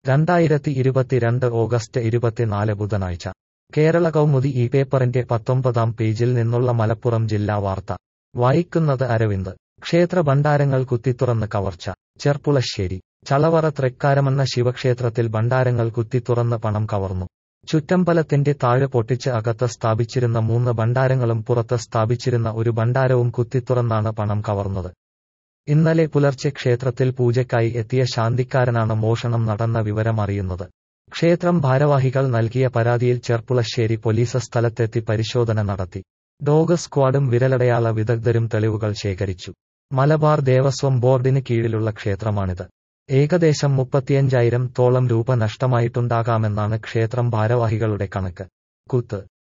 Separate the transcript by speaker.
Speaker 1: രണ്ടായിരത്തി ഇരുപത്തിരണ്ട് ഓഗസ്റ്റ് ഇരുപത്തിനാല് ബുധനാഴ്ച കേരള കൗമുദി ഈ പേപ്പറിന്റെ പത്തൊമ്പതാം പേജിൽ നിന്നുള്ള മലപ്പുറം ജില്ലാ വാർത്ത വായിക്കുന്നത് അരവിന്ദ് ക്ഷേത്ര ഭണ്ഡാരങ്ങൾ കുത്തിത്തുറന്ന് കവർച്ച ചെർപ്പുളശ്ശേരി ചളവറ തൃക്കാരമെന്ന ശിവക്ഷേത്രത്തിൽ ഭണ്ഡാരങ്ങൾ കുത്തിത്തുറന്ന് പണം കവർന്നു ചുറ്റമ്പലത്തിന്റെ താഴെ പൊട്ടിച്ച് അകത്ത് സ്ഥാപിച്ചിരുന്ന മൂന്ന് ഭണ്ഡാരങ്ങളും പുറത്ത് സ്ഥാപിച്ചിരുന്ന ഒരു ഭണ്ഡാരവും കുത്തിത്തുറന്നാണ് പണം കവർന്നത് ഇന്നലെ പുലർച്ചെ ക്ഷേത്രത്തിൽ പൂജയ്ക്കായി എത്തിയ ശാന്തിക്കാരനാണ് മോഷണം നടന്ന വിവരം അറിയുന്നത് ക്ഷേത്രം ഭാരവാഹികൾ നൽകിയ പരാതിയിൽ ചെർപ്പുളശ്ശേരി പോലീസ് സ്ഥലത്തെത്തി പരിശോധന നടത്തി ഡോഗ് സ്ക്വാഡും വിരലടയാള വിദഗ്ധരും തെളിവുകൾ ശേഖരിച്ചു മലബാർ ദേവസ്വം ബോർഡിന് കീഴിലുള്ള ക്ഷേത്രമാണിത് ഏകദേശം മുപ്പത്തിയഞ്ചായിരം തോളം രൂപ നഷ്ടമായിട്ടുണ്ടാകാമെന്നാണ് ക്ഷേത്രം ഭാരവാഹികളുടെ കണക്ക് കുത്ത്